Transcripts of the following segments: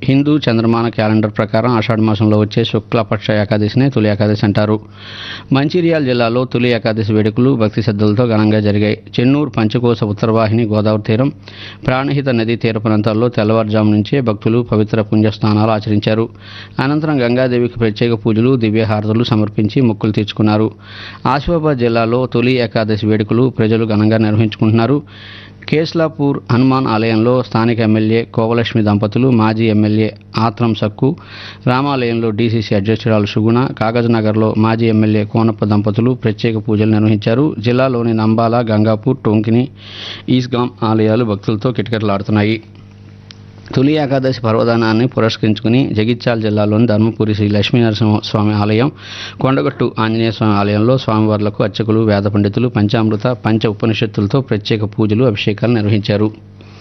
Hindu చంద్రమాన calendar ప్రకారం ఆషాఢ మాసంలో వచ్చే శుక్లపక్ష ఏకాదశినే తొలి ఏకాదశి అంటారు మంచిర్యాల జిల్లాలో తొలి ఏకాదశి వేడుకలు భక్తి శ్రద్ధలతో ఘనంగా జరిగాయి చెన్నూరు పంచకోశ ఉత్తరవాహిని గోదావరి తీరం ప్రాణహిత నదీ తీర ప్రాంతాల్లో తెల్లవారుజాము నుంచే భక్తులు పవిత్ర పుణ్యస్నానాలు ఆచరించారు అనంతరం గంగాదేవికి ప్రత్యేక పూజలు దివ్యహారతులు సమర్పించి మొక్కులు తీర్చుకున్నారు ఆసిఫాబాద్ జిల్లాలో తొలి ఏకాదశి వేడుకలు ప్రజలు ఘనంగా నిర్వహించుకుంటున్నారు కేస్లాపూర్ హనుమాన్ ఆలయంలో స్థానిక ఎమ్మెల్యే కోవలక్ష్మి దంపతులు మాజీ ఎమ్మెల్యే ఆత్రం సక్కు రామాలయంలో డీసీసీ అధ్యక్షురాలు సుగుణ కాగజ్నగర్లో మాజీ ఎమ్మెల్యే కోనప్ప దంపతులు ప్రత్యేక పూజలు నిర్వహించారు జిల్లాలోని నంబాల గంగాపూర్ టోంకిని ఈస్గాం ఆలయాలు భక్తులతో కిటకిటలాడుతున్నాయి తొలి ఏకాదశి పర్వదానాన్ని పురస్కరించుకుని జగిత్యాల జిల్లాలోని ధర్మపురి శ్రీ లక్ష్మీనరసింహ స్వామి ఆలయం కొండగట్టు ఆంజనేయ స్వామి ఆలయంలో స్వామివార్లకు అర్చకులు వేద పండితులు పంచామృత పంచ ఉపనిషత్తులతో ప్రత్యేక పూజలు అభిషేకాలు నిర్వహించారు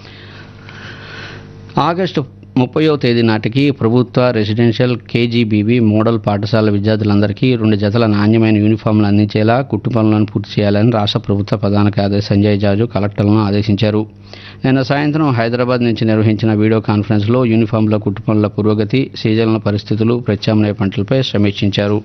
ఆగస్టు ముప్పయో తేదీ నాటికి ప్రభుత్వ రెసిడెన్షియల్ కేజీబీబీ మోడల్ పాఠశాల విద్యార్థులందరికీ రెండు జతల నాణ్యమైన యూనిఫామ్లు అందించేలా కుట్టు పనులను పూర్తి చేయాలని రాష్ట్ర ప్రభుత్వ ప్రధాన కార్యదర్శి సంజయ్ జాజు కలెక్టర్లను ఆదేశించారు నిన్న సాయంత్రం హైదరాబాద్ నుంచి నిర్వహించిన వీడియో కాన్ఫరెన్స్లో యూనిఫామ్ల కుట్టు పనుల పురోగతి సీజన్ల పరిస్థితులు ప్రత్యామ్నాయ పంటలపై సమీక్షించారు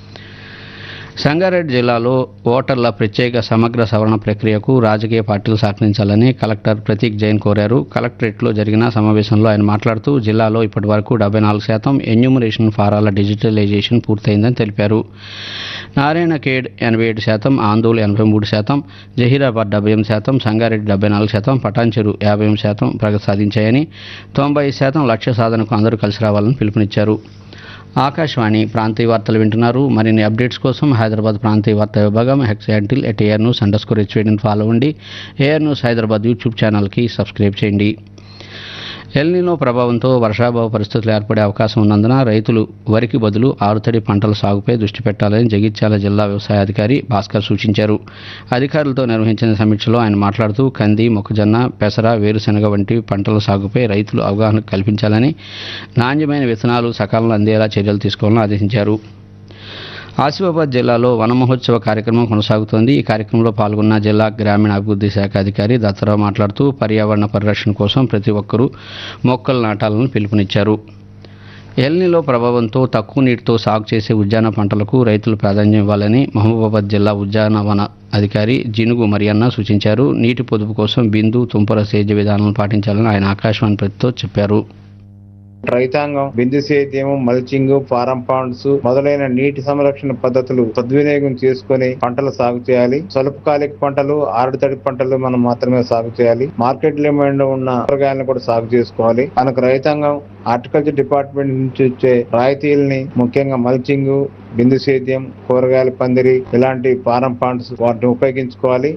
సంగారెడ్డి జిల్లాలో ఓటర్ల ప్రత్యేక సమగ్ర సవరణ ప్రక్రియకు రాజకీయ పార్టీలు సహకరించాలని కలెక్టర్ ప్రతీక్ జైన్ కోరారు కలెక్టరేట్లో జరిగిన సమావేశంలో ఆయన మాట్లాడుతూ జిల్లాలో ఇప్పటివరకు డెబ్బై నాలుగు శాతం ఎన్యూమరేషన్ ఫారాల డిజిటలైజేషన్ పూర్తయిందని తెలిపారు నారాయణ ఖేడ్ ఎనభై ఏడు శాతం ఆందోళన ఎనభై మూడు శాతం జహీరాబాద్ డెబ్బై ఎనిమిది శాతం సంగారెడ్డి డెబ్బై నాలుగు శాతం పటాన్చెరు యాభై ఎనిమిది శాతం ప్రగతి సాధించాయని తొంభై శాతం లక్ష్య సాధనకు అందరూ కలిసి రావాలని పిలుపునిచ్చారు ఆకాశవాణి ప్రాంతీయ వార్తలు వింటున్నారు మరిన్ని అప్డేట్స్ కోసం హైదరాబాద్ ప్రాంతీయ వార్తా విభాగం X handle at AR news underscore స్కోర్ హెచ్వేడిని ఫాలో అవ్వండి ఏఆర్ న్యూస్ హైదరాబాద్ యూట్యూబ్ ఛానల్కి సబ్స్క్రైబ్ చేయండి ఎల్నినో ప్రభావంతో వర్షాభావ పరిస్థితులు ఏర్పడే అవకాశం ఉన్నందున రైతులు వరికి బదులు ఆరుతడి పంటల సాగుపై దృష్టి పెట్టాలని జగిత్యాల జిల్లా వ్యవసాయ అధికారి భాస్కర్ సూచించారు అధికారులతో నిర్వహించిన సమీక్షలో ఆయన మాట్లాడుతూ కంది మొక్కజొన్న పెసర వేరుశెనగ వంటి పంటల సాగుపై రైతులు అవగాహన కల్పించాలని నాణ్యమైన విత్తనాలు సకాలంలో అందేలా చర్యలు తీసుకోవాలని ఆదేశించారు ఆసిఫాబాద్ జిల్లాలో వన మహోత్సవ కార్యక్రమం కొనసాగుతోంది ఈ కార్యక్రమంలో పాల్గొన్న జిల్లా గ్రామీణాభివృద్ధి శాఖ అధికారి దత్తరావు మాట్లాడుతూ పర్యావరణ పరిరక్షణ కోసం ప్రతి ఒక్కరూ మొక్కలు నాటాలని పిలుపునిచ్చారు ఎల్నిలో ప్రభావంతో తక్కువ నీటితో సాగు చేసే ఉద్యాన పంటలకు రైతులు ప్రాధాన్యం ఇవ్వాలని మహబూబాబాద్ జిల్లా ఉద్యానవన అధికారి జినుగు మరియన్న సూచించారు నీటి పొదుపు కోసం బిందు తుంపర సేద్య విధానాలను పాటించాలని ఆయన ఆకాశవాణి ప్రతితో చెప్పారు రైతాంగం బిందు సేద్యం మల్చింగ్ ఫారం పాండ్స్ మొదలైన నీటి సంరక్షణ పద్ధతులు సద్వినియోగం చేసుకుని పంటలు సాగు చేయాలి స్వల్పకాలిక పంటలు ఆరుతడి పంటలు మనం మాత్రమే సాగు చేయాలి మార్కెట్ డిమాండ్ ఉన్న కూరగాయలను కూడా సాగు చేసుకోవాలి మనకు రైతాంగం హార్టికల్చర్ డిపార్ట్మెంట్ నుంచి వచ్చే రాయితీలని ముఖ్యంగా మల్చింగ్ బిందు సేద్యం కూరగాయల పందిరి ఇలాంటి ఫారం పాండ్స్ వాటిని ఉపయోగించుకోవాలి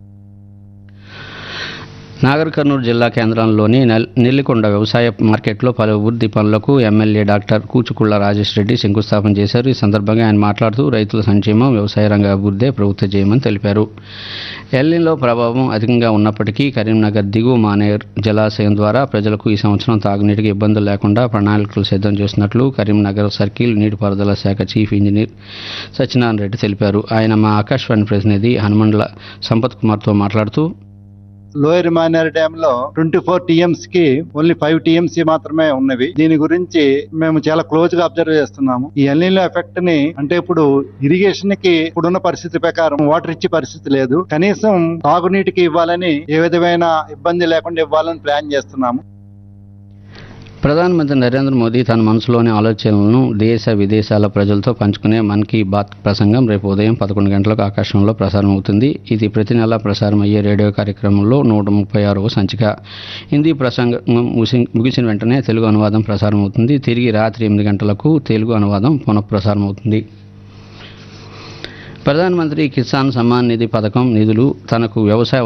నాగర్ కర్నూలు జిల్లా కేంద్రంలోని నెల్- నెల్లికొండ వ్యవసాయ మార్కెట్లో పలు అభివృద్ధి పనులకు ఎమ్మెల్యే డాక్టర్ కూచుకుళ్ల రాజేష్ రెడ్డి శంకుస్థాపన చేశారు ఈ సందర్భంగా ఆయన మాట్లాడుతూ రైతుల సంక్షేమం వ్యవసాయ రంగ అభివృద్ధే ప్రభుత్వ చేయమని తెలిపారు ఎల్లిలో ప్రభావం అధికంగా ఉన్నప్పటికీ కరీంనగర్ దిగువ మానేర్ జలాశయం ద్వారా ప్రజలకు ఈ సంవత్సరం తాగునీటికి ఇబ్బందులు లేకుండా ప్రణాళికలు సిద్ధం చేస్తున్నట్లు కరీంనగర్ సర్కిల్ నీటిపారుదల శాఖ చీఫ్ ఇంజనీర్ సత్యనారాయణ రెడ్డి తెలిపారు ఆయన మా ఆకాశవాణి ప్రతినిధి హనుమండ్ల సంపత్ కుమార్తో మాట్లాడుతూ లోయర్ మానేర్ డ్యామ్ లో ట్వంటీ ఫోర్ టీఎంసీ కి ఓన్లీ ఫైవ్ టీఎంసీ మాత్రమే ఉన్నవి దీని గురించి మేము చాలా క్లోజ్ గా అబ్జర్వ్ చేస్తున్నాము ఈ ఎల్నీలో ఎఫెక్ట్ ని అంటే ఇప్పుడు ఇరిగేషన్ కి ఇప్పుడున్న పరిస్థితి ప్రకారం వాటర్ ఇచ్చే పరిస్థితి లేదు కనీసం తాగునీటికి ఇవ్వాలని ఏ విధమైన ఇబ్బంది లేకుండా ఇవ్వాలని ప్లాన్ చేస్తున్నాము ప్రధానమంత్రి నరేంద్ర మోదీ తన మనసులోని ఆలోచనలను దేశ విదేశాల ప్రజలతో పంచుకునే మన్ కీ బాత్ ప్రసంగం రేపు ఉదయం పదకొండు గంటలకు ఆకాశంలో ప్రసారం అవుతుంది ఇది ప్రతి నెల ప్రసారం అయ్యే రేడియో కార్యక్రమంలో నూట ముప్పై ఆరవ సంచిక హిందీ ప్రసంగం ముసి- ముగిసిన వెంటనే తెలుగు అనువాదం ప్రసారం అవుతుంది తిరిగి రాత్రి ఎనిమిది గంటలకు తెలుగు అనువాదం పునఃప్రసారం అవుతుంది ప్రధానమంత్రి కిసాన్ సమ్మాన్ నిధి పథకం నిధులు తనకు వ్యవసాయ